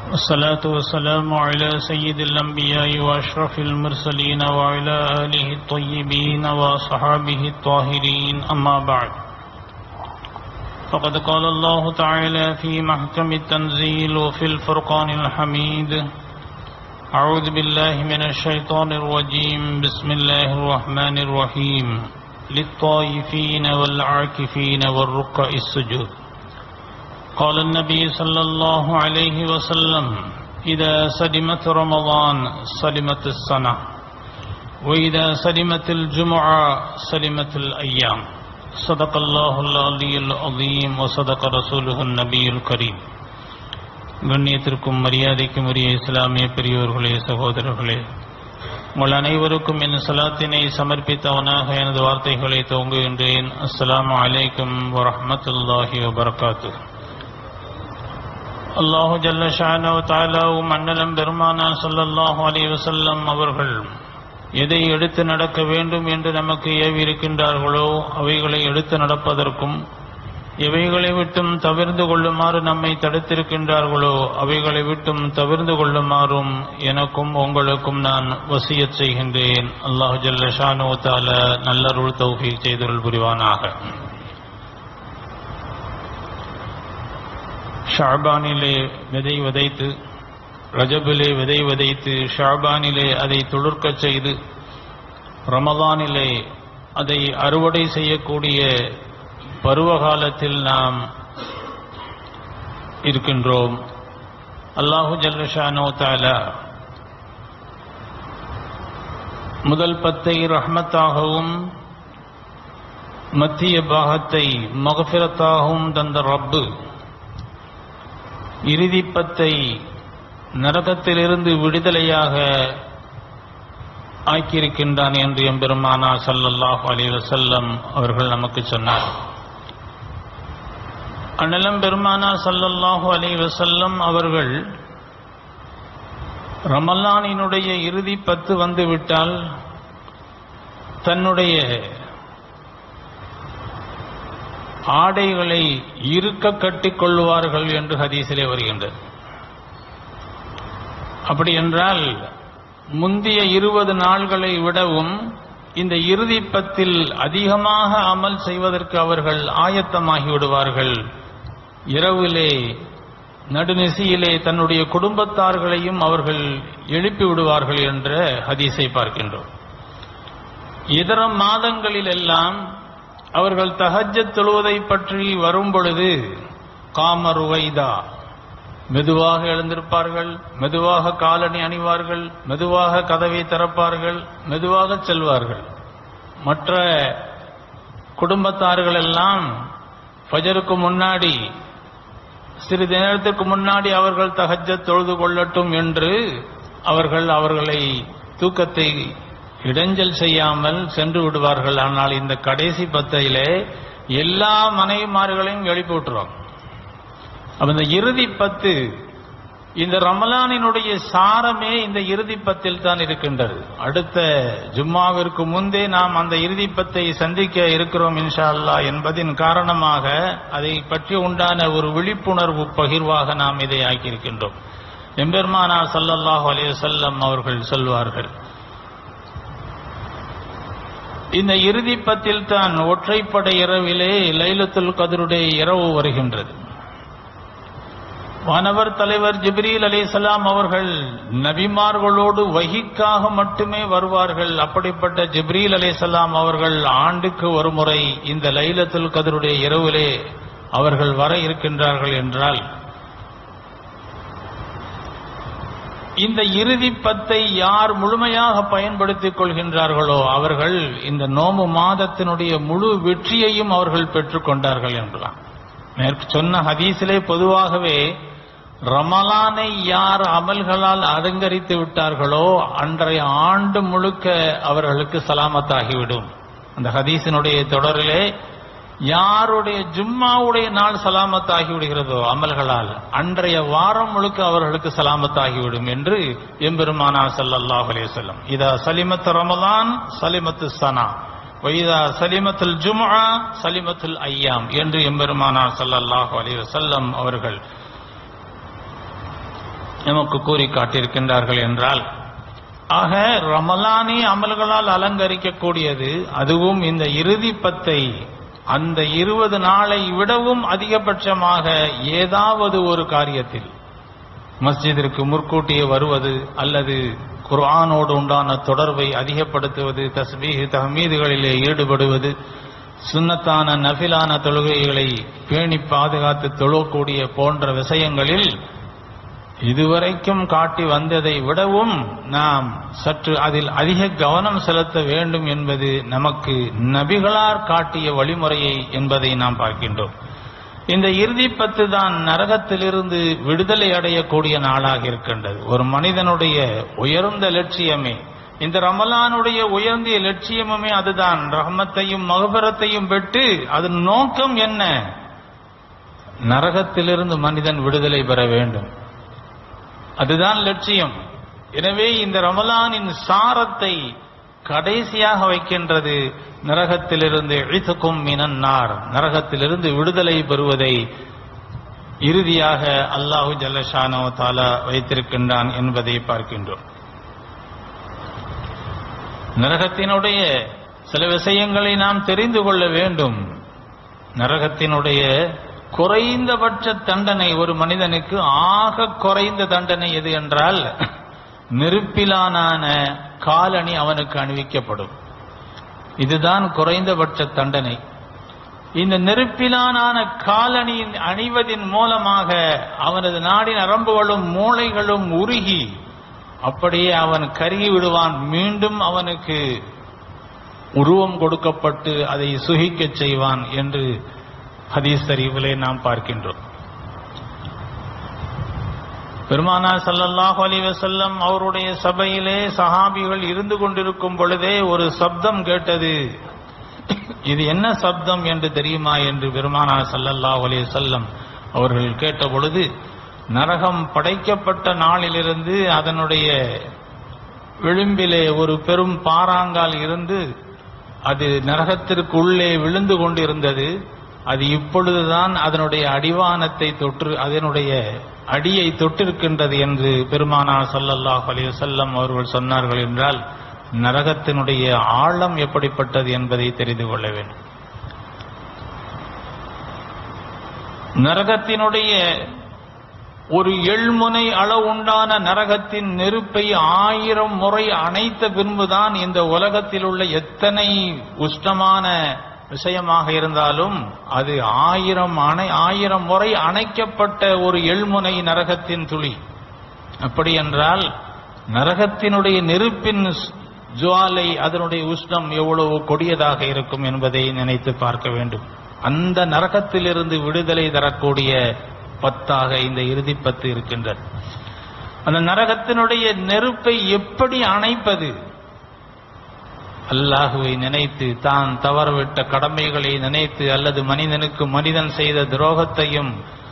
والصلاة والسلام على سيد الأنبياء وأشرف المرسلين وعلى آله الطيبين وصحابه الطاهرين أما بعد فقد قال الله تعالى في محكم التنزيل وفي الفرقان الحميد أعوذ بالله من الشيطان الرجيم بسم الله الرحمن الرحيم للطائفين والعاكفين والركع السجود قال النبي صلى الله عليه وسلم إذا سلمت رمضان سلمت السنة وإذا سلمت الجمعة سلمت الأيام صدق الله العلي العظيم وصدق رسوله النبي الكريم கண்ணியத்திற்கும் மரியாதைக்கும் உரிய இஸ்லாமிய பெரியோர்களே சகோதரர்களே உங்கள் அனைவருக்கும் என் சலாத்தினை சமர்ப்பித்தவனாக எனது வார்த்தைகளை துவங்குகின்றேன் அஸ்ஸலாமு அலைக்கும் வரஹ்மத்துல்லாஹி வபரகாத்து அல்லாஹு ஜல்ல ஷானோ தாலாவும் அண்ணலம் பெருமானா ஸல்லல்லாஹு அலைஹி வஸல்லம் அவர்கள் எதை எடுத்து நடக்க வேண்டும் என்று நமக்கு ஏவி இருக்கின்றார்களோ அவைகளை எடுத்து நடப்பதற்கும் எவைகளை விட்டும் தவிர்ந்து கொள்ளுமாறு நம்மை தடுத்திருக்கின்றார்களோ அவைகளை விட்டும் தவிர்ந்து கொள்ளுமாறும் எனக்கும் உங்களுக்கும் நான் வசியத் செய்கின்றேன் அல்லாஹு ஜல்ல ஷானோ தால நல்லருள் தௌஃபீக் செய்தருள் புரிவானாக ஷாபானிலே விதை விதைத்து ரஜபிலே விதை விதைத்து ஷாபானிலே அதை துளிர்க்கச் செய்து ரமதானிலே அதை அறுவடை செய்யக்கூடிய பருவகாலத்தில் நாம் இருக்கின்றோம் அல்லாஹு ஜல்லஷானோ தாலா முதல் பத்தை ரஹ்மத்தாகவும் மத்திய பாகத்தை மகபிரத்தாகவும் தந்த ரப்பு இறுதிப்பத்தை நரகத்திலிருந்து விடுதலையாக ஆக்கியிருக்கின்றான் என்று எம்பெருமானா சல்லல்லாஹு அலி வசல்லம் அவர்கள் நமக்கு சொன்னார் அண்ணலம் பெருமானா சல்லல்லாஹு அலி வசல்லம் அவர்கள் ரமலானினுடைய இறுதி பத்து வந்துவிட்டால் தன்னுடைய ஆடைகளை இருக்க கட்டிக் கொள்வார்கள் என்று ஹதீசிலே வருகின்றது அப்படி என்றால் முந்தைய இருபது நாள்களை விடவும் இந்த இறுதி பத்தில் அதிகமாக அமல் செய்வதற்கு அவர்கள் ஆயத்தமாகி விடுவார்கள் இரவிலே நடுநிசியிலே தன்னுடைய குடும்பத்தார்களையும் அவர்கள் எழுப்பி விடுவார்கள் என்ற ஹதீஸை பார்க்கின்றோம் இதர மாதங்களிலெல்லாம் அவர்கள் தஹஜத் தொழுவதை பற்றி வரும் பொழுது காமருவைதா மெதுவாக எழுந்திருப்பார்கள் மெதுவாக காலணி அணிவார்கள் மெதுவாக கதவை திறப்பார்கள் மெதுவாக செல்வார்கள் மற்ற குடும்பத்தார்கள் எல்லாம் ஃபஜருக்கு முன்னாடி சிறிது நேரத்துக்கு முன்னாடி அவர்கள் தகஜத் தொழுது கொள்ளட்டும் என்று அவர்கள் அவர்களை தூக்கத்தை இடைஞ்சல் செய்யாமல் சென்று விடுவார்கள் ஆனால் இந்த கடைசி பத்தையிலே எல்லா மனைவிமார்களையும் எழுப்பி விட்டுருவாங்க அப்ப இந்த இறுதி பத்து இந்த ரமலானினுடைய சாரமே இந்த இறுதி பத்தில் தான் இருக்கின்றது அடுத்த ஜும்மாவிற்கு முந்தே நாம் அந்த இறுதி பத்தை சந்திக்க இருக்கிறோம் இன்ஷா அல்லா என்பதின் காரணமாக அதை பற்றி உண்டான ஒரு விழிப்புணர்வு பகிர்வாக நாம் இதை ஆக்கியிருக்கின்றோம் எம்பெருமானா சல்லல்லாஹு அலைய செல்லம் அவர்கள் சொல்வார்கள் இந்த இறுதி பத்தில் தான் ஒற்றைப்படை இரவிலே லைலத்துல் கதருடைய இரவு வருகின்றது வானவர் தலைவர் ஜிப்ரீல் அலிசலாம் அவர்கள் நபிமார்களோடு வகிக்காக மட்டுமே வருவார்கள் அப்படிப்பட்ட ஜிப்ரீல் அலிசலாம் அவர்கள் ஆண்டுக்கு ஒரு முறை இந்த லைலத்துல் கதருடைய இரவிலே அவர்கள் வர இருக்கின்றார்கள் என்றால் இந்த இறுதி பத்தை யார் முழுமையாக பயன்படுத்திக் கொள்கின்றார்களோ அவர்கள் இந்த நோம்பு மாதத்தினுடைய முழு வெற்றியையும் அவர்கள் பெற்றுக் கொண்டார்கள் என்றான் மேற்கு சொன்ன ஹதீஸிலே பொதுவாகவே ரமலானை யார் அமல்களால் அலங்கரித்து விட்டார்களோ அன்றைய ஆண்டு முழுக்க அவர்களுக்கு சலாமத்தாகிவிடும் அந்த ஹதீஸினுடைய தொடரிலே யாருடைய ஜும்மாவுடைய நாள் சலாமத்தாகி விடுகிறதோ அமல்களால் அன்றைய வாரம் முழுக்க அவர்களுக்கு சலாமத்தாகிவிடும் என்று எம்பெருமானா சல்லல்லாஹ் அலையம் இதா சலிமத் ரமலான் சலிமத்து சனா வைதா சலிமத்துல் ஜும்ஆ சலிமத்துல் ஐயாம் என்று எம்பெருமானார் ஸல்லல்லாஹு அலைஹி வஸல்லம் அவர்கள் நமக்கு கூறி காட்டியிருக்கின்றார்கள் என்றால் ஆக ரமலானே அமல்களால் அலங்கரிக்கக்கூடியது அதுவும் இந்த இறுதி பத்தை அந்த இருபது நாளை விடவும் அதிகபட்சமாக ஏதாவது ஒரு காரியத்தில் மஸ்ஜிதிற்கு முற்கூட்டியே வருவது அல்லது குர்ஆனோடு உண்டான தொடர்பை அதிகப்படுத்துவது தஸ்பீஹ் தஹ்மீதுகளிலே ஈடுபடுவது சுன்னத்தான நஃபிலான தொழுகைகளை பேணி பாதுகாத்து தொழக்கூடிய போன்ற விஷயங்களில் இதுவரைக்கும் காட்டி வந்ததை விடவும் நாம் சற்று அதில் அதிக கவனம் செலுத்த வேண்டும் என்பது நமக்கு நபிகளார் காட்டிய வழிமுறையை என்பதை நாம் பார்க்கின்றோம் இந்த இறுதி பத்து தான் நரகத்திலிருந்து விடுதலை அடையக்கூடிய நாளாக இருக்கின்றது ஒரு மனிதனுடைய உயர்ந்த லட்சியமே இந்த ரமலானுடைய உயர்ந்த லட்சியமுமே அதுதான் ரஹமத்தையும் மகபரத்தையும் பெற்று அதன் நோக்கம் என்ன நரகத்திலிருந்து மனிதன் விடுதலை பெற வேண்டும் அதுதான் லட்சியம் எனவே இந்த ரமலானின் சாரத்தை கடைசியாக வைக்கின்றது நரகத்திலிருந்து இழுத்துக்கும் மினன்னார் நரகத்திலிருந்து விடுதலை பெறுவதை இறுதியாக அல்லாஹு ஜல்லஷானோ தாலா வைத்திருக்கின்றான் என்பதை பார்க்கின்றோம் நரகத்தினுடைய சில விஷயங்களை நாம் தெரிந்து கொள்ள வேண்டும் நரகத்தினுடைய குறைந்தபட்ச தண்டனை ஒரு மனிதனுக்கு ஆக குறைந்த தண்டனை எது என்றால் நெருப்பிலான காலணி அவனுக்கு அணிவிக்கப்படும் இதுதான் குறைந்தபட்ச தண்டனை இந்த நெருப்பிலான காலணி அணிவதின் மூலமாக அவனது நாடி நரம்புகளும் மூளைகளும் உருகி அப்படியே அவன் கருகி விடுவான் மீண்டும் அவனுக்கு உருவம் கொடுக்கப்பட்டு அதை சுகிக்கச் செய்வான் என்று ஹதீஸ் அறிவிலே நாம் பார்க்கின்றோம் பெருமானா சல்லல்லாஹு அலைஹி வஸல்லம் அவருடைய சபையிலே சஹாபிகள் இருந்து கொண்டிருக்கும் பொழுதே ஒரு சப்தம் கேட்டது இது என்ன சப்தம் என்று தெரியுமா என்று பெருமானா சல்லல்லாஹு அலைஹி வஸல்லம் அவர்கள் கேட்ட பொழுது நரகம் படைக்கப்பட்ட நாளிலிருந்து அதனுடைய விளிம்பிலே ஒரு பெரும் பாறாங்கால் இருந்து அது நரகத்திற்குள்ளே விழுந்து கொண்டிருந்தது அது இப்பொழுதுதான் அதனுடைய அடிவானத்தை தொற்று அதனுடைய அடியை தொட்டிருக்கின்றது என்று பெருமானார் ஸல்லல்லாஹு அலைஹி வஸல்லம் அவர்கள் சொன்னார்கள் என்றால் நரகத்தினுடைய ஆழம் எப்படிப்பட்டது என்பதை தெரிந்து கொள்ள வேண்டும் நரகத்தினுடைய ஒரு எள்முனை அளவுண்டான நரகத்தின் நெருப்பை ஆயிரம் முறை அணைத்த பின்புதான் இந்த உலகத்தில் உள்ள எத்தனை உஷ்ணமான விஷயமாக இருந்தாலும் அது ஆயிரம் அணை ஆயிரம் முறை அணைக்கப்பட்ட ஒரு எள்முனை நரகத்தின் துளி அப்படி என்றால் நரகத்தினுடைய நெருப்பின் ஜுவாலை அதனுடைய உஷ்ணம் எவ்வளவு கொடியதாக இருக்கும் என்பதை நினைத்து பார்க்க வேண்டும் அந்த நரகத்திலிருந்து விடுதலை தரக்கூடிய பத்தாக இந்த இறுதி பத்து இருக்கின்றது அந்த நரகத்தினுடைய நெருப்பை எப்படி அணைப்பது அல்லாஹுவை நினைத்து தான் தவறவிட்ட கடமைகளை நினைத்து அல்லது மனிதனுக்கு மனிதன் செய்த துரோகத்தையும்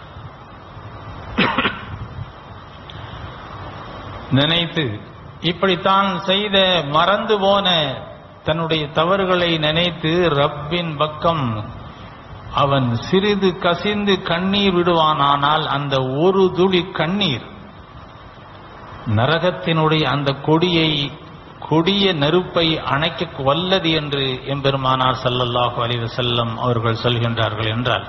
நினைத்து இப்படித்தான் செய்த மறந்து போன தன்னுடைய தவறுகளை நினைத்து ரப்பின் பக்கம் அவன் சிறிது கசிந்து கண்ணீர் விடுவானானால் அந்த ஒரு துளி கண்ணீர் நரகத்தினுடைய அந்த கொடியை கொடிய நெருப்பை அணைக்க வல்லது என்று எம்பெருமானார் ஸல்லல்லாஹு அலைஹி வஸல்லம் அவர்கள் சொல்கின்றார்கள் என்றால்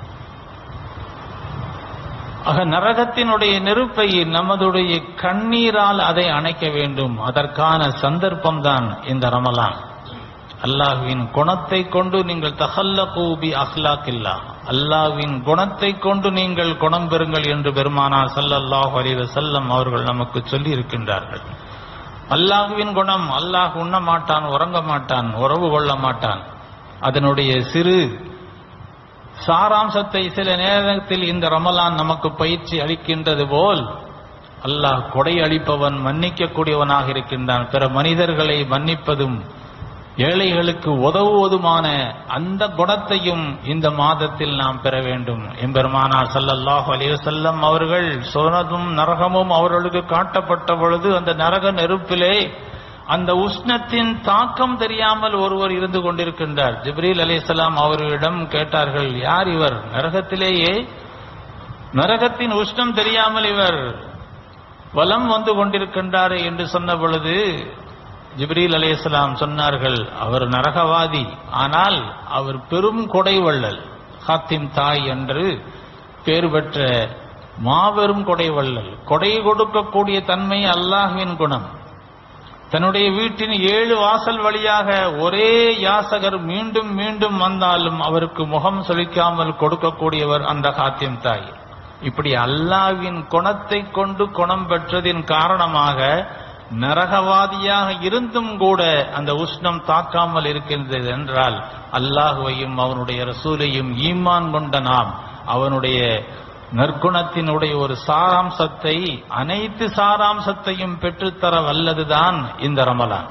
ஆக நரகத்தினுடைய நெருப்பை நமதுடைய கண்ணீரால் அதை அணைக்க வேண்டும் அதற்கான சந்தர்ப்பம்தான் இந்த ரமலான் அல்லாஹ்வின் குணத்தை கொண்டு நீங்கள் தஹல்லகூ பி அஹ்லாக்கில்லா அல்லாஹ்வின் குணத்தை கொண்டு நீங்கள் குணம் பெறுங்கள் என்று பெருமானார் ஸல்லல்லாஹு அலைஹி வஸல்லம் அவர்கள் நமக்கு சொல்லி இருக்கின்றார்கள் அல்லாஹுவின் குணம் அல்லாஹ் உண்ண மாட்டான் உறங்க மாட்டான் உறவு கொள்ள மாட்டான் அதனுடைய சிறு சாராம்சத்தை சில நேரத்தில் இந்த ரமலான் நமக்கு பயிற்சி அளிக்கின்றது போல் அல்லாஹ் கொடை அளிப்பவன் மன்னிக்கக்கூடியவனாக இருக்கின்றான் பிற மனிதர்களை மன்னிப்பதும் ஏழைகளுக்கு உதவுவதுமான அந்த குணத்தையும் இந்த மாதத்தில் நாம் பெற வேண்டும் எம்பெருமானார் ஸல்லல்லாஹு அலைஹி வஸல்லம் அவர்கள் சொன்னதும் நரகமும் அவர்களுக்கு காட்டப்பட்ட பொழுது அந்த நரக நெருப்பிலே அந்த உஷ்ணத்தின் தாக்கம் தெரியாமல் ஒருவர் இருந்து கொண்டிருக்கின்றார் ஜிப்ரீல் அலைஹிஸ்ஸலாம் அவர்களிடம் கேட்டார்கள் யார் இவர் நரகத்திலேயே நரகத்தின் உஷ்ணம் தெரியாமல் இவர் வலம் வந்து கொண்டிருக்கின்றாரே என்று சொன்ன பொழுது ஜிப்ரீல் அலைஹிஸ்ஸலாம் சொன்னார்கள் அவர் நரகவாதி ஆனால் அவர் பெரும் கொடைவள்ளல் ஹாத்திம் தாய் என்று பேர் பெற்ற மாபெரும் கொடைவள்ளல் கொடை கொடுக்கக்கூடிய தன்மை அல்லாஹ்வின் குணம் தன்னுடைய வீட்டின் ஏழு வாசல் வழியாக ஒரே யாசகர் மீண்டும் மீண்டும் வந்தாலும் அவருக்கு முகம் சொலிக்காமல் கொடுக்கக்கூடியவர் அந்த காத்தியம் தாய் இப்படி அல்லாவின் குணத்தை கொண்டு குணம் பெற்றதின் காரணமாக நரகவாதியாக இருந்தும் கூட அந்த உஷ்ணம் தாக்காமல் இருக்கின்றது என்றால் அல்லாஹுவையும் அவனுடைய ரசூலையும் ஈமான் கொண்ட நாம் அவனுடைய நற்குணத்தினுடைய ஒரு சாராம்சத்தை அனைத்து சாராம்சத்தையும் பெற்றுத்தர வல்லதுதான் இந்த ரமலான்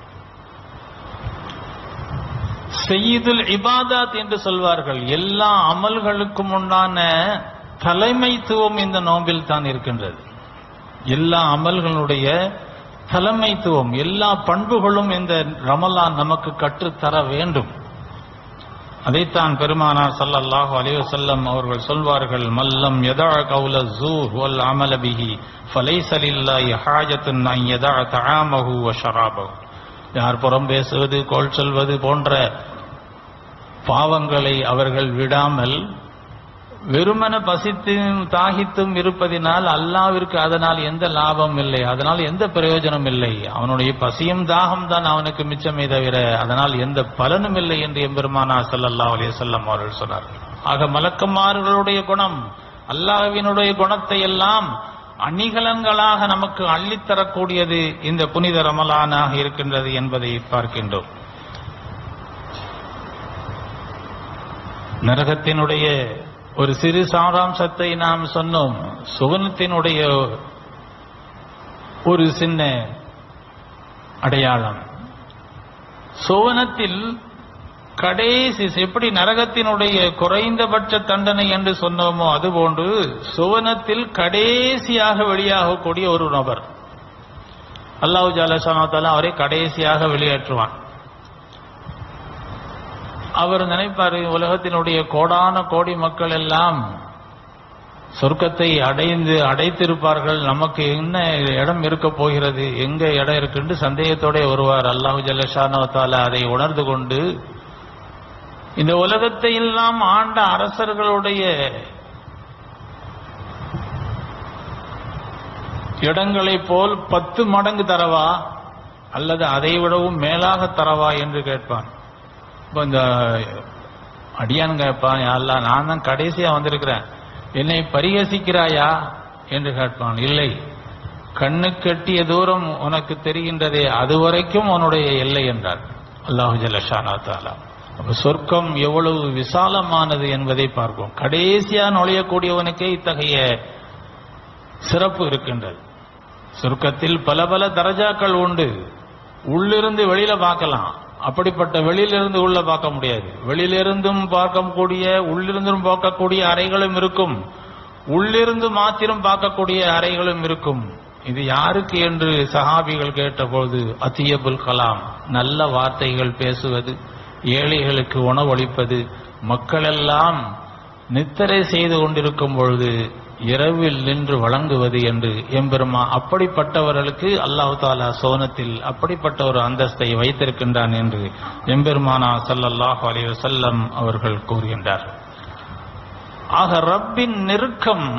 செய்யுதுல் இபாதாத் என்று சொல்வார்கள் எல்லா அமல்களுக்கும் உண்டான தலைமைத்துவம் இந்த நோம்பில் தான் இருக்கின்றது எல்லா அமல்களுடைய தலைமைத்துவம் எல்லா பண்புகளும் இந்த ரமலான் நமக்கு கற்றுத்தர வேண்டும் அதைத்தான் பெருமானார் ஸல்லல்லாஹு அலைஹி வஸல்லம் அவர்கள் சொல்வார்கள் மல்லம் யதா கௌல ஸூர் வல் அமல பிஹி ஃபலைஸ லில்லாஹி ஹாஜத்துன் அன் யதா தஆமஹு வ ஷராபஹு யார் புறம் பேசுவது கோல் சொல்வது போன்ற பாவங்களை அவர்கள் விடாமல் வெறுமன பசித்தும் தாகித்தும் இருப்பதினால் அல்லாவிற்கு அதனால் எந்த லாபம் இல்லை அதனால் எந்த பிரயோஜனம் இல்லை அவனுடைய பசியும் தாகம் தான் அவனுக்கு மிச்சமே தவிர அதனால் எந்த பலனும் இல்லை என்று எம்பெருமானா ஸல்லல்லாஹு அலைஹி வஸல்லம் அவர்கள் சொன்னார் ஆக மலக்குமார்களுடைய குணம் அல்லாஹ்வினுடைய குணத்தை எல்லாம் அணிகலன்களாக நமக்கு அள்ளித்தரக்கூடியது இந்த புனித ரமலானாக இருக்கின்றது என்பதை பார்க்கின்றோம் நரகத்தினுடைய ஒரு சிறு சாராம்சத்தை நாம் சொன்னோம் சுவனத்தினுடைய ஒரு சின்ன அடையாளம் சுவனத்தில் கடைசி எப்படி நரகத்தினுடைய குறைந்தபட்ச தண்டனை என்று சொன்னோமோ அதுபோன்று சுவனத்தில் கடைசியாக வெளியாகக்கூடிய ஒரு நபர் அல்லாஹு ஜாலசானத்தால அவரை கடைசியாக வெளியேற்றுவான் அவர் நினைப்பாரு உலகத்தினுடைய கோடான கோடி மக்கள் எல்லாம் சொர்க்கத்தை அடைந்து அடைத்திருப்பார்கள் நமக்கு என்ன இடம் இருக்க போகிறது எங்க இடம் இருக்குன்னு சந்தேகத்தோட வருவார் அல்லாஹு ஜல்லஷானவத்தால அதை உணர்ந்து கொண்டு இந்த உலகத்தை எல்லாம் ஆண்ட அரசர்களுடைய இடங்களைப் போல் பத்து மடங்கு தரவா அல்லது அதை விடவும் மேலாக தரவா என்று கேட்பான் இப்போ இந்த அடியான் கேட்பான் யாரெல்லாம் நான் தான் கடைசியா வந்திருக்கிறேன் என்னை பரிகசிக்கிறாயா என்று கேட்பான் இல்லை கண்ணு கட்டிய தூரம் உனக்கு தெரிகின்றதே அது வரைக்கும் உன்னுடைய எல்லை என்றார் அல்லாஹு ஜல்லஷானா தாலா அப்ப சொர்க்கம் எவ்வளவு விசாலமானது என்பதை பார்ப்போம் கடைசியா நுழையக்கூடியவனுக்கே இத்தகைய சிறப்பு இருக்கின்றது சொர்க்கத்தில் பல பல தரஜாக்கள் உண்டு உள்ளிருந்து வெளியில பார்க்கலாம் அப்படிப்பட்ட வெளியிலிருந்து உள்ள பார்க்க முடியாது வெளியிலிருந்தும் பார்க்கக்கூடிய உள்ளிருந்தும் பார்க்கக்கூடிய அறைகளும் இருக்கும் உள்ளிருந்து மாத்திரம் பார்க்கக்கூடிய அறைகளும் இருக்கும் இது யாருக்கு என்று சஹாபிகள் கேட்டபோது அத்தியபுல் கலாம் நல்ல வார்த்தைகள் பேசுவது ஏழைகளுக்கு உணவளிப்பது மக்களெல்லாம் நித்திரை செய்து கொண்டிருக்கும் பொழுது இரவில் நின்று வழங்குவது என்று எம்பெருமா அப்படிப்பட்டவர்களுக்கு அல்லாஹு தாலா சோனத்தில் அப்படிப்பட்ட ஒரு அந்தஸ்தை வைத்திருக்கின்றான் என்று எம்பெருமானா ஸல்லல்லாஹு அலைஹி வஸல்லம் அவர்கள் கூறுகின்றார் ஆக ரப்பின் நெருக்கம்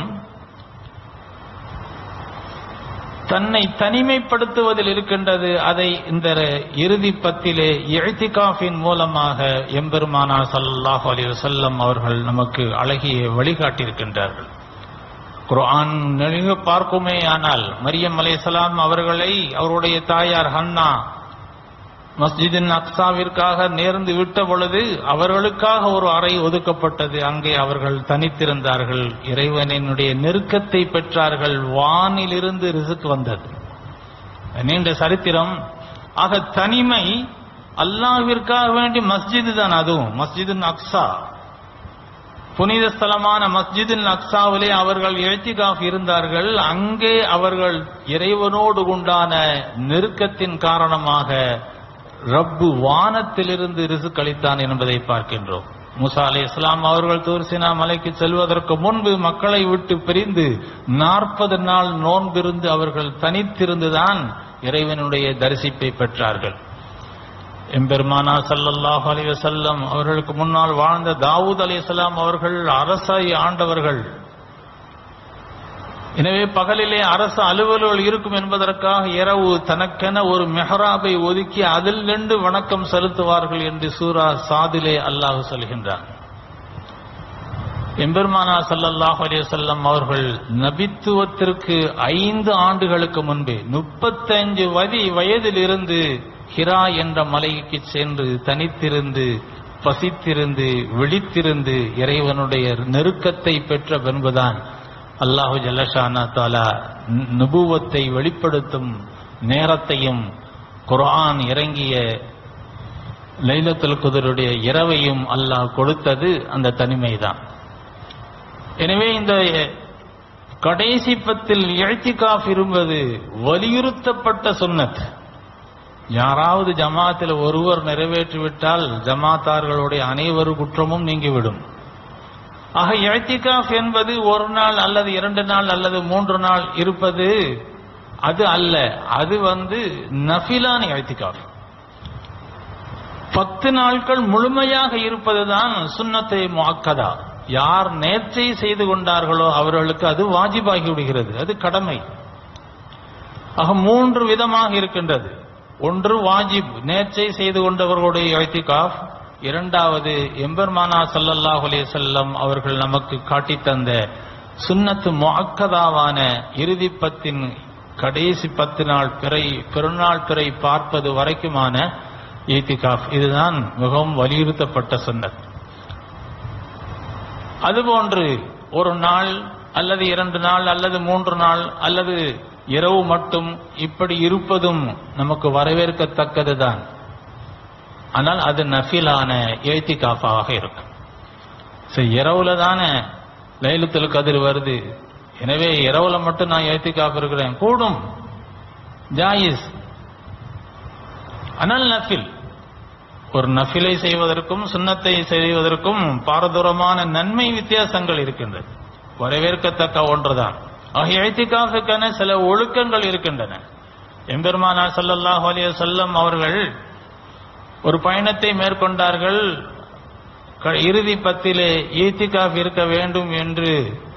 தன்னை தனிமைப்படுத்துவதில் இருக்கின்றது அதை இந்த இறுதி பத்திலே இழ்த்திகாஃபின் மூலமாக எம்பெருமானா ஸல்லல்லாஹு அலைஹி வஸல்லம் அவர்கள் நமக்கு அழகிய வழிகாட்டியிருக்கின்றார்கள் குர்ஆன் நெழுக பார்க்குமே ஆனால் மரியம் அலைஹிஸ்ஸலாம் அவர்களை அவருடைய தாயார் ஹன்னா மஸ்ஜிதின் அக்ஸாவிற்காக நேர்ந்து விட்ட பொழுது அவர்களுக்காக ஒரு அறை ஒதுக்கப்பட்டது அங்கே அவர்கள் தனித்திருந்தார்கள் இறைவனினுடைய நெருக்கத்தை பெற்றார்கள் வானிலிருந்து ரிசுக் வந்தது நீண்ட சரித்திரம் ஆக தனிமை அல்லாஹ்விற்காக வேண்டி மஸ்ஜிது தான் அதுவும் மஸ்ஜிதின் அக்ஸா புனித ஸ்தலமான மஸ்ஜிதின் அக்ஸாவிலே அவர்கள் எழுத்திகாஃப் இருந்தார்கள் அங்கே அவர்கள் இறைவனோடு உண்டான நெருக்கத்தின் காரணமாக ரப்பு வானத்திலிருந்து ரிசுக் அளித்தான் என்பதை பார்க்கின்றோம் முசா அலி இஸ்லாம் அவர்கள் தூர்சினா மலைக்கு செல்வதற்கு முன்பு மக்களை விட்டு பிரிந்து நாற்பது நாள் நோன்பிருந்து அவர்கள் தனித்திருந்துதான் இறைவனுடைய தரிசிப்பை பெற்றார்கள் எம்பெருமானா சல்லல்லாஹு அலைஹி வஸல்லம் அவர்களுக்கு முன்னால் வாழ்ந்த தாவூத் அலைஹிஸ்ஸலாம் அவர்கள் அரசை ஆண்டவர்கள் எனவே பகலிலே அரசு அலுவல்கள் இருக்கும் என்பதற்காக இரவு தனக்கென ஒரு மெஹராபை ஒதுக்கி அதில் நின்று வணக்கம் செலுத்துவார்கள் என்று சூரா சாதிலே அல்லாஹ் சொல்கின்றார் எம்பெருமானா சல்லல்லாஹு அலைஹி வஸல்லம் அவர்கள் நபித்துவத்திற்கு ஐந்து ஆண்டுகளுக்கு முன்பே முப்பத்தஞ்சு வதி வயதிலிருந்து ஹிரா என்ற மலைக்கு சென்று தனித்திருந்து பசித்திருந்து விழித்திருந்து இறைவனுடைய நெருக்கத்தை பெற்ற பின்புதான் அல்லாஹு ஜல்லஷானா தாலா நுபுவத்தை வெளிப்படுத்தும் நேரத்தையும் குர்ஆன் இறங்கிய லைலத்துல் குதருடைய இரவையும் அல்லாஹ் கொடுத்தது அந்த தனிமைதான் எனவே இந்த கடைசி பத்தில் இழ்த்திகாஃப் இருப்பது வலியுறுத்தப்பட்ட சுன்னத் யாராவது ஜமாத்தில் ஒருவர் நிறைவேற்றிவிட்டால் ஜமாத்தார்களுடைய அனைவரு குற்றமும் நீங்கிவிடும் ஆக இழ்த்திகாஃப் என்பது ஒரு நாள் அல்லது இரண்டு நாள் அல்லது மூன்று நாள் இருப்பது அது அல்ல அது வந்து நஃபிலான இழ்த்திகாஃப் பத்து நாட்கள் முழுமையாக இருப்பதுதான் சுன்னத்தை முஅக்கதா யார் நேர்ச்சை செய்து கொண்டார்களோ அவர்களுக்கு அது வாஜிபாகி விடுகிறது அது கடமை ஆக மூன்று விதமாக இருக்கின்றது ஒன்று வாஜிப் நேர்ச்சை செய்து கொண்டவர்களுடைய இழ்த்திகாஃப் இரண்டாவது எம்பெருமானா சல்லல்லாஹு அலைஹி வஸல்லம் அவர்கள் நமக்கு காட்டித் தந்த சுன்னத்து முஅக்கதாவான இறுதி பத்தின் கடைசி பத்து நாள் பிறை பெருநாள் பிறை பார்ப்பது வரைக்குமான ஈத்திகாஃப் இதுதான் மிகவும் வலியுறுத்தப்பட்ட சுன்னத் அதுபோன்று ஒரு நாள் அல்லது இரண்டு நாள் அல்லது மூன்று நாள் அல்லது இரவு மட்டும் இப்படி இருப்பதும் நமக்கு வரவேற்கத்தக்கதுதான் ஆனால் அது நஃபிலான ஏத்திகாஃபாக இருக்கும் சரி இரவுல தானே லைலத்துல் கதிர் வருது எனவே இரவுல மட்டும் நான் ஏத்திகாஃப் இருக்கிறேன் கூடும் ஜாயிஸ் ஆனால் நஃபில் ஒரு நஃபிலை செய்வதற்கும் சுன்னத்தை செய்வதற்கும் பாரதூரமான நன்மை வித்தியாசங்கள் இருக்கின்றது வரவேற்கத்தக்க ஒன்றுதான் ஆகிய எழுத்திக்காஃபுக்கான சில ஒழுக்கங்கள் இருக்கின்றன எம்பெருமானா சல்லல்லாஹு அலைஹி வஸல்லம் அவர்கள் ஒரு பயணத்தை மேற்கொண்டார்கள் க- இறுதி பத்திலே ஈத்திகாஃப் இருக்க வேண்டும் என்று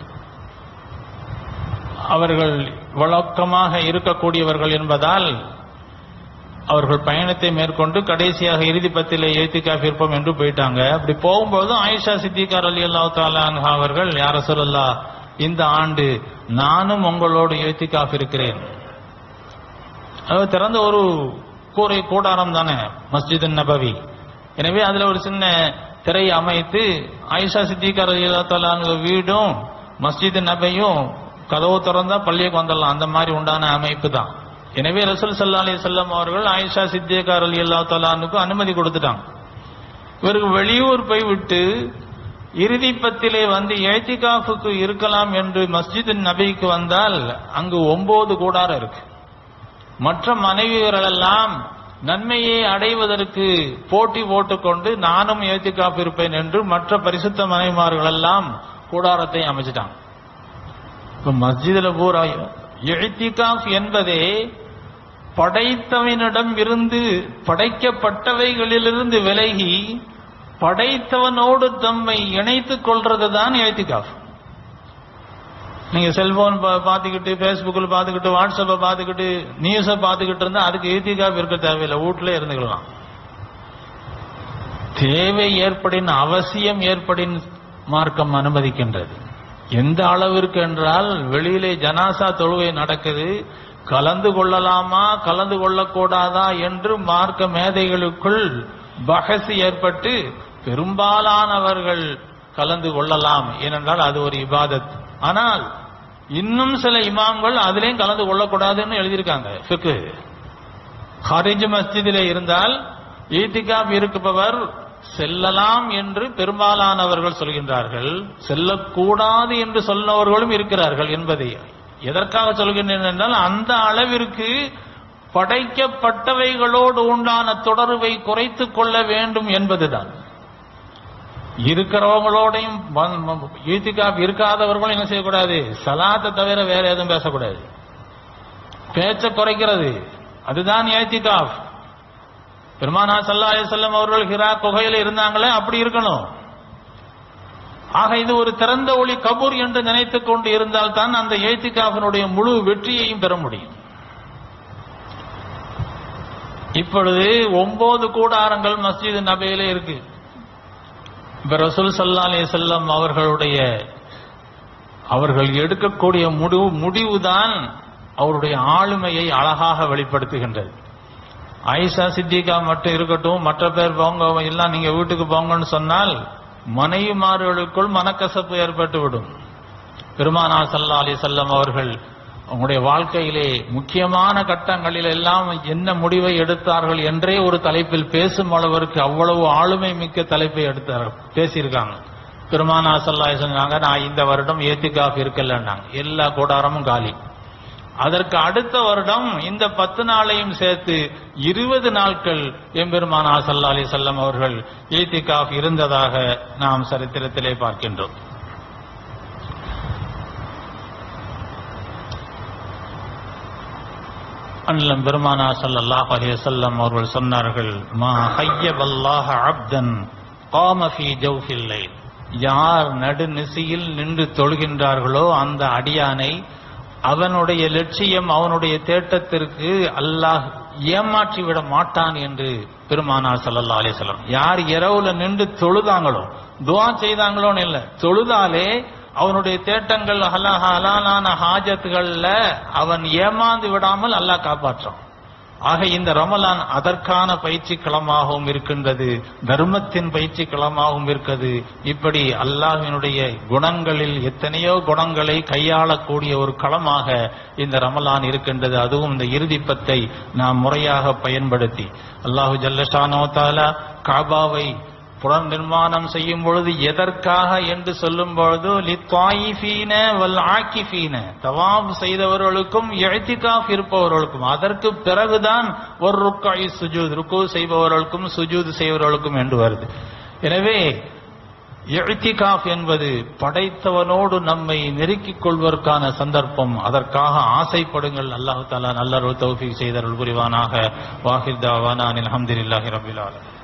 அவர்கள் வழக்கமாக இருக்கக்கூடியவர்கள் என்பதால் அவர்கள் பயணத்தை மேற்கொண்டு கடைசியாக இறுதி பத்திலே ஏத்திகாஃப் இருப்போம் என்று போயிட்டாங்க அப்படி போகும்போது ஆயிஷா சித்திகார் அலி அல்லாஹ் அவர்கள் யார சொல்லல்லா இந்த ஆண்டு நானும் உங்களோடு ஏத்திகாஃப் இருக்கிறேன் அது திறந்த ஒரு கூரை கூடாரம் தானே மஸ்ஜித் நபவி எனவே அதுல ஒரு சின்ன திரை அமைத்து ஆயிஷா சித்திகார் அலி அல்லா வீடும் மஸ்ஜித் நபையும் கதவு திறந்தா பள்ளிக்கு வந்துடலாம் அந்த மாதிரி உண்டான அமைப்பு தான் எனவே ரசூல் சல்லா அலி செல்லம் அவர்கள் ஆயிஷா சித்திகார் அலி அல்லா தலானுக்கு அனுமதி கொடுத்துட்டாங்க இவருக்கு வெளியூர் போய் விட்டு இறுதி பத்திலே வந்து ஏத்திகாஃபுக்கு இருக்கலாம் என்று மஸ்ஜித் நபிக்கு வந்தால் அங்கு ஒன்பது கூடாரம் இருக்கு மற்ற மனைவியர்கள் எல்லாம் நன்மையை அடைவதற்கு போட்டி போட்டுக்கொண்டு நானும் ஏத்திகாஃப் இருப்பேன் என்று மற்ற பரிசுத்த மனைவிமார்கள் எல்லாம் கூடாரத்தை அமைச்சிட்டாங்க இப்ப மஸ்ஜிதுல பூரா இழ்த்திகாஃப் என்பதே படைத்தவனிடம் இருந்து படைக்கப்பட்டவைகளிலிருந்து விலகி படைத்தவனோடு தம்மை இணைத்துக் கொள்றதுதான் இழ்த்திகாஃப் நீங்க செல்போன் பார்த்துக்கிட்டு ஃபேஸ்புக்கில் பார்த்துக்கிட்டு வாட்ஸ்அப்பை பார்த்துக்கிட்டு நியூஸை பார்த்துக்கிட்டு இருந்தா அதுக்கு இழ்த்திகாஃப் இருக்க தேவையில்லை வீட்டிலே இருந்துக்கலாம் தேவை ஏற்படின் அவசியம் ஏற்படின் மார்க்கம் அனுமதிக்கின்றது எந்த அளவிற்கு என்றால் வெளியிலே ஜனாசா தொழுகை நடக்குது கலந்து கொள்ளலாமா கலந்து கொள்ளக்கூடாதா என்று மார்க்க மேதைகளுக்குள் பகசு ஏற்பட்டு பெரும்பாலானவர்கள் கலந்து கொள்ளலாம் ஏனென்றால் அது ஒரு இபாதத் ஆனால் இன்னும் சில இமாம்கள் அதிலேயும் கலந்து கொள்ளக்கூடாதுன்னு எழுதியிருக்காங்க ஃபிக்கு ஹாரிஜ் மஸ்ஜிதிலே இருந்தால் ஈத்திகாப் இருப்பவர் செல்லலாம் என்று பெரும்பாலானவர்கள் சொல்கின்றார்கள் செல்லக்கூடாது என்று சொன்னவர்களும் இருக்கிறார்கள் என்பதை எதற்காக சொல்கின்றேன் என்றால் அந்த அளவிற்கு படைக்கப்பட்டவைகளோடு உண்டான தொடர்பை குறைத்துக் கொள்ள வேண்டும் என்பதுதான் இருக்கிறவங்களோடையும் ஈத்திகாப் இருக்காதவர்களும் என்ன செய்யக்கூடாது சலாத்தை தவிர வேற எதுவும் பேசக்கூடாது பேச்ச குறைக்கிறது அதுதான் ஏத்திகாப் பெருமானா சல்லா செல்லம் அவர்கள் ஹிரா குகையில இருந்தாங்களே அப்படி இருக்கணும் ஆக இது ஒரு திறந்த ஒளி கபூர் என்று நினைத்துக் கொண்டு இருந்தால் தான் அந்த ஏத்திகாஃபினுடைய முழு வெற்றியையும் பெற முடியும் இப்பொழுது ஒன்பது கூடாரங்கள் மஸ்ஜித் நபையிலே இருக்கு இப்ப ரசூல் சல்லா அலி செல்லம் அவர்களுடைய அவர்கள் எடுக்கக்கூடிய முடிவு முடிவுதான் அவருடைய ஆளுமையை அழகாக வெளிப்படுத்துகின்றது ஆயிஷா சித்திகா மட்டும் இருக்கட்டும் மற்ற பேர் போங்க எல்லாம் நீங்க வீட்டுக்கு போங்கன்னு சொன்னால் மனைவிமார்களுக்குள் மனக்கசப்பு ஏற்பட்டுவிடும் பெருமானா சல்லா அலி செல்லம் அவர்கள் அவங்களுடைய வாழ்க்கையிலே முக்கியமான கட்டங்களில் எல்லாம் என்ன முடிவை எடுத்தார்கள் என்றே ஒரு தலைப்பில் பேசும் அளவிற்கு அவ்வளவு ஆளுமை மிக்க தலைப்பை எடுத்தார்கள் பேசியிருக்காங்க பெருமானா சல்லா சொன்னாங்க நான் இந்த வருடம் ஏத்திகாஃப் இருக்கலன்னாங்க எல்லா கூடாரமும் காலி அதற்கு அடுத்த வருடம் இந்த பத்து நாளையும் சேர்த்து இருபது நாட்கள் எம்பெருமானா சல்லா அலி செல்லம் அவர்கள் ஏத்திகாஃப் இருந்ததாக நாம் சரித்திரத்திலே பார்க்கின்றோம் அண்ணலம் பெருமானா ஸல்லல்லாஹு அலைஹி வஸல்லம் அவர்கள் சொன்னார்கள் மா ஹய்யபல்லாஹ அப்தன் காம ஃபீ ஜௌஃபில் லைல் யார் நடுநிசையில் நின்று தொழுகின்றார்களோ அந்த அடியானை அவனுடைய லட்சியம் அவனுடைய தேட்டத்திற்கு அல்லாஹ் ஏமாற்றி விட மாட்டான் என்று பெருமானார் ஸல்லல்லாஹு அலைஹி வஸல்லம் யார் இரவுல நின்று தொழுதாங்களோ துஆ செய்தாங்களோன்னு இல்ல தொழுதாலே அவனுடைய தேட்டங்கள் ஹலா ஹலாலான ஹாஜத்துகள்ல அவன் ஏமாந்து விடாமல் அல்லாஹ் காப்பாற்றான் ஆக இந்த ரமலான் அதற்கான பயிற்சி களமாகவும் இருக்கின்றது தர்மத்தின் பயிற்சி களமாகவும் இருக்கிறது இப்படி அல்லாஹ்வினுடைய குணங்களில் எத்தனையோ குணங்களை கையாளக்கூடிய ஒரு களமாக இந்த ரமலான் இருக்கின்றது அதுவும் இந்த இறுதிப்பத்தை நாம் முறையாக பயன்படுத்தி அல்லாஹு ஜல்லஷானோ தாலா காபாவை புனர் நிர்மாணம் செய்யும் பொழுது எதற்காக என்று சொல்லும் பொழுது லித்தாயிஃபீன வல் ஆக்கிஃபீன தவாப் செய்தவர்களுக்கும் எழுத்திகாஃப் இருப்பவர்களுக்கும் அதற்கு பிறகுதான் ஒரு ருக்காய் சுஜூத் ருக்கு செய்பவர்களுக்கும் சுஜூத் செய்பவர்களுக்கும் என்று வருது எனவே எழுத்திகாஃப் என்பது படைத்தவனோடு நம்மை நெருக்கிக் கொள்வதற்கான சந்தர்ப்பம் அதற்காக ஆசைப்படுங்கள் அல்லாஹு தாலா நல்ல தௌஃபீக் செய்தருள் புரிவானாக வாஹித் தாவானா அல்ஹம்துலில்லாஹி ரபில் ஆலமீன்